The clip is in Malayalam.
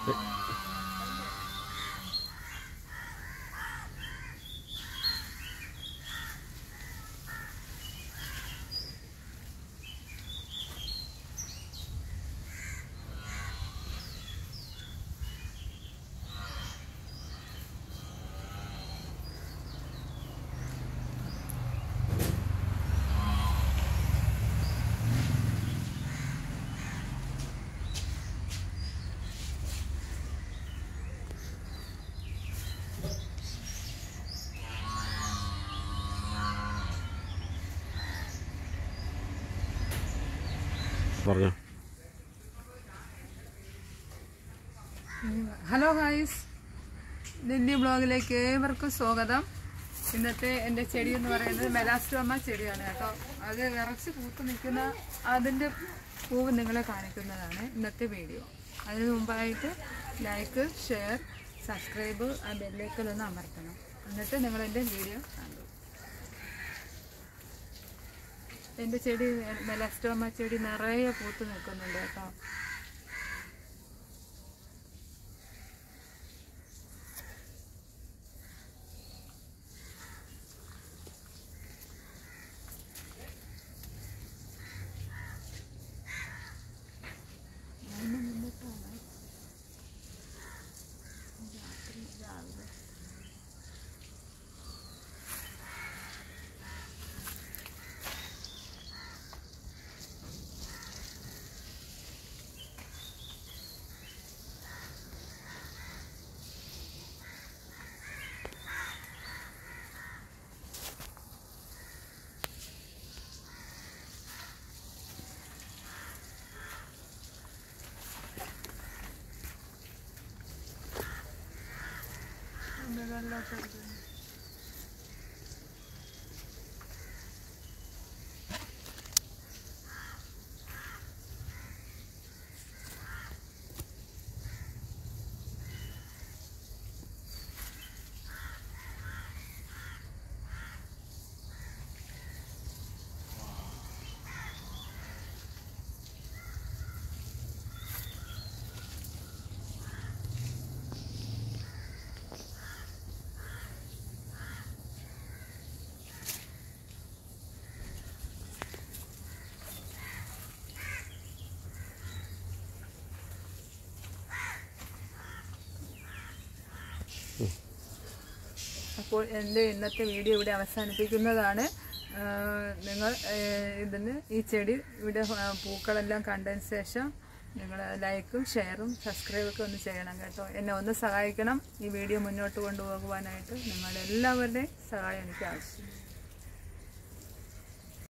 പറഞ്ഞോ ഹലോ ഗായ്സ് ദില്ലി ബ്ലോഗിലേക്ക് ഏവർക്കും സ്വാഗതം ഇന്നത്തെ എൻ്റെ ചെടി എന്ന് പറയുന്നത് മെലാസ്റ്റോമ ചെടിയാണ് കേട്ടോ അത് വിറച്ച് പൂത്ത് നിൽക്കുന്ന അതിൻ്റെ പൂവ് നിങ്ങളെ കാണിക്കുന്നതാണ് ഇന്നത്തെ വീഡിയോ അതിന് മുമ്പായിട്ട് ലൈക്ക് ഷെയർ സബ്സ്ക്രൈബ് ആ ബെല്ലേക്കലൊന്ന് അമർത്തണം എന്നിട്ട് നിങ്ങൾ എൻ്റെ വീഡിയോ കണ്ടു എൻ്റെ ചെടി മെലാസ്റ്റോമ ചെടി നിറയെ പൂത്ത് നിൽക്കുന്നുണ്ട് കേട്ടോ അപ്പോൾ എൻ്റെ ഇന്നത്തെ വീഡിയോ ഇവിടെ അവസാനിപ്പിക്കുന്നതാണ് ആ, നിങ്ങൾ ഏ, ഇതിന് ഈ ചെടി ഇവിടെ ആ, പൂക്കളെല്ലാം കണ്ടതിന് ശേഷം നിങ്ങൾ ലൈക്കും ഷെയറും സബ്സ്ക്രൈബൊക്കെ ഒന്ന് ചെയ്യണം കേട്ടോ എന്നെ ഒന്ന് സഹായിക്കണം ഈ വീഡിയോ മുന്നോട്ട് കൊണ്ടുപോകുവാനായിട്ട് നിങ്ങളുടെ എല്ലാവരുടെയും സഹായം എനിക്ക് ആവശ്യം